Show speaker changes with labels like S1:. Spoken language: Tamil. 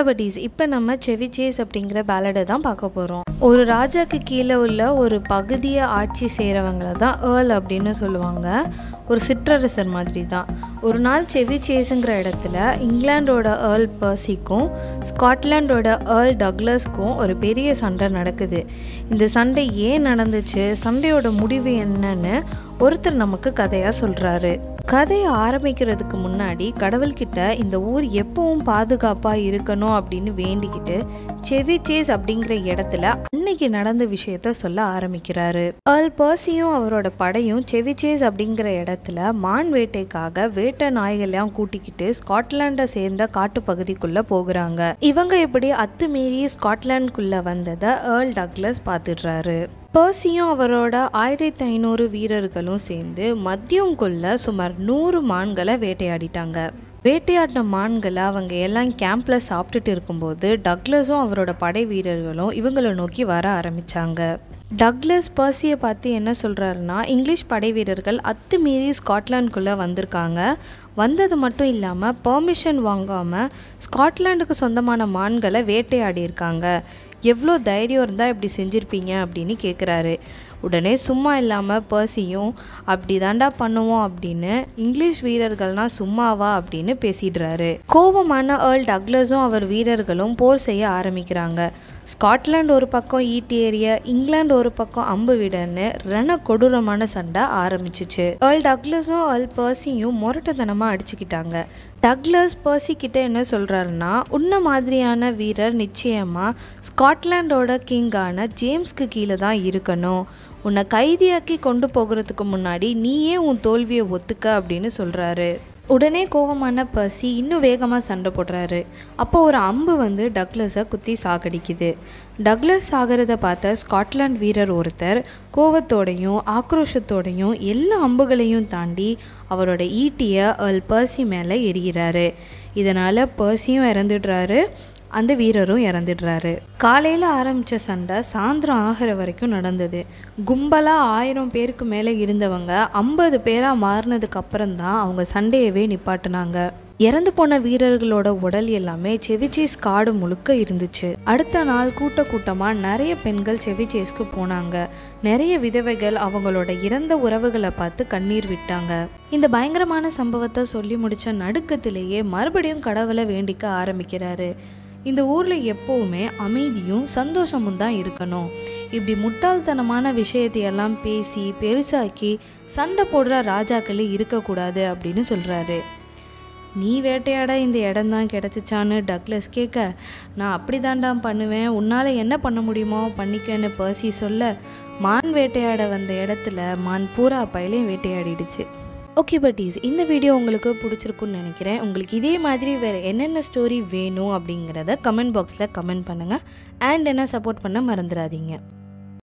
S1: பட்டீஸ் இப்போ நம்ம செவிச்சேஸ் அப்படிங்கிற பேலடை தான் பார்க்க போகிறோம் ஒரு ராஜாக்கு கீழே உள்ள ஒரு பகுதியை ஆட்சி செய்கிறவங்கள தான் ஏர்ல் அப்படின்னு சொல்லுவாங்க ஒரு சிற்றரசர் மாதிரி தான் ஒரு நாள் செவிச்சேஸுங்கிற இடத்துல இங்கிலாண்டோட ஏர்ல் பர்சிக்கும் ஸ்காட்லாண்டோட ஏர்ல் டக்ளஸ்க்கும் ஒரு பெரிய சண்டை நடக்குது இந்த சண்டை ஏன் நடந்துச்சு சண்டையோட முடிவு என்னன்னு ஒருத்தர் நமக்கு கதையாக சொல்கிறாரு கதையை ஆரம்பிக்கிறதுக்கு முன்னாடி கடவுள்கிட்ட இந்த ஊர் எப்பவும் பாதுகாப்பாக இருக்கணும் அப்படின்னு வேண்டிக்கிட்டு செவிச்சேஸ் அப்படிங்கிற இடத்துல அன்னைக்கு நடந்த விஷயத்த சொல்ல ஆரம்பிக்கிறாரு ஏர்ல் பர்சியும் அவரோட படையும் செவிச்சேஸ் அப்படிங்கிற இடத்துல மான் வேட்டைக்காக வேட்டை நாய்கள்லாம் கூட்டிக்கிட்டு ஸ்காட்லாண்டை சேர்ந்த காட்டுப்பகுதிக்குள்ளே போகிறாங்க இவங்க இப்படி அத்துமீறி ஸ்காட்லாண்டுக்குள்ளே வந்ததை ஏர்ல் டக்ளஸ் பார்த்துடுறாரு பர்சியும் அவரோட ஆயிரத்தி ஐநூறு வீரர்களும் சேர்ந்து மதியங்குள்ள சுமார் நூறு மான்களை வேட்டையாடிட்டாங்க வேட்டையாடின மான்களை அவங்க எல்லாம் கேம்பில் சாப்பிட்டுட்டு இருக்கும்போது டக்ளஸும் அவரோட படை வீரர்களும் இவங்களை நோக்கி வர ஆரம்பித்தாங்க டக்ளஸ் பர்சியை பார்த்து என்ன சொல்கிறாருன்னா இங்கிலீஷ் படை வீரர்கள் அத்துமீறி ஸ்காட்லாண்டுக்குள்ளே வந்திருக்காங்க வந்தது மட்டும் இல்லாமல் பெர்மிஷன் வாங்காமல் ஸ்காட்லாண்டுக்கு சொந்தமான மான்களை வேட்டையாடி இருக்காங்க எவ்வளோ தைரியம் இருந்தால் இப்படி செஞ்சுருப்பீங்க அப்படின்னு கேட்குறாரு உடனே சும்மா இல்லாமல் பர்சியும் அப்படி தாண்டா பண்ணுவோம் அப்படின்னு இங்கிலீஷ் வீரர்கள்னா சும்மாவா அப்படின்னு பேசிடுறாரு கோபமான ஏர்ல் டக்ளஸும் அவர் வீரர்களும் போர் செய்ய ஆரம்பிக்கிறாங்க ஸ்காட்லாந்து ஒரு பக்கம் ஈட்டி ஏரிய இங்கிலாந்து ஒரு பக்கம் அம்பு விடன்னு ரண கொடூரமான சண்டை ஆரம்பிச்சிச்சு ஏர்ல் டக்ளஸும் ஏர்ல் பர்சியும் முரட்டுத்தனமாக அடிச்சுக்கிட்டாங்க டக்ளஸ் பர்சி கிட்ட என்ன சொல்கிறாருன்னா உன்ன மாதிரியான வீரர் நிச்சயமாக ஸ்காட்லாண்டோட கிங்கான ஜேம்ஸ்க்கு கீழே தான் இருக்கணும் உன்னை கைதியாக்கி கொண்டு போகிறதுக்கு முன்னாடி நீயே உன் தோல்வியை ஒத்துக்க அப்படின்னு சொல்கிறாரு உடனே கோபமான பர்சி இன்னும் வேகமாக சண்டை போடுறாரு அப்போ ஒரு அம்பு வந்து டக்ளஸை குத்தி சாகடிக்குது டக்ளஸ் சாகிறத பார்த்த ஸ்காட்லாண்ட் வீரர் ஒருத்தர் கோவத்தோடையும் ஆக்ரோஷத்தோடையும் எல்லா அம்புகளையும் தாண்டி அவரோட ஈட்டியை அல் பர்சி மேலே எரிகிறாரு இதனால் பர்சியும் இறந்துடுறாரு அந்த வீரரும் இறந்துடுறாரு காலையில் ஆரம்பித்த சண்டை சாயந்தரம் ஆகிற வரைக்கும் நடந்தது கும்பலாக ஆயிரம் பேருக்கு மேலே இருந்தவங்க ஐம்பது பேராக மாறினதுக்கு அப்புறம் தான் அவங்க சண்டையவே நிப்பாட்டினாங்க இறந்து போன வீரர்களோட உடல் எல்லாமே செவிச்சேஸ் காடு முழுக்க இருந்துச்சு அடுத்த நாள் கூட்ட கூட்டமாக நிறைய பெண்கள் செவிச்சேஸ்க்கு போனாங்க நிறைய விதவைகள் அவங்களோட இறந்த உறவுகளை பார்த்து கண்ணீர் விட்டாங்க இந்த பயங்கரமான சம்பவத்தை சொல்லி முடிச்ச நடுக்கத்திலேயே மறுபடியும் கடவுளை வேண்டிக்க ஆரம்பிக்கிறாரு இந்த ஊரில் எப்போவுமே அமைதியும் சந்தோஷமும் தான் இருக்கணும் இப்படி முட்டாள்தனமான விஷயத்தையெல்லாம் பேசி பெருசாக்கி சண்டை போடுற ராஜாக்களே இருக்கக்கூடாது அப்படின்னு சொல்கிறாரு நீ வேட்டையாட இந்த இடம் தான் கிடச்சிச்சான்னு டக்ளஸ் கேட்க நான் அப்படி தாண்டா பண்ணுவேன் உன்னால் என்ன பண்ண முடியுமோ பண்ணிக்கன்னு பர்சி சொல்ல மான் வேட்டையாட வந்த இடத்துல மான் பூரா பயிலையும் வேட்டையாடிடுச்சு ஓகே பட்டீஸ் இந்த வீடியோ உங்களுக்கு பிடிச்சிருக்குன்னு நினைக்கிறேன் உங்களுக்கு இதே மாதிரி வேறு என்னென்ன ஸ்டோரி வேணும் அப்படிங்கிறத கமெண்ட் பாக்ஸில் கமெண்ட் பண்ணுங்கள் அண்ட் என்ன சப்போர்ட் பண்ண மறந்துடாதீங்க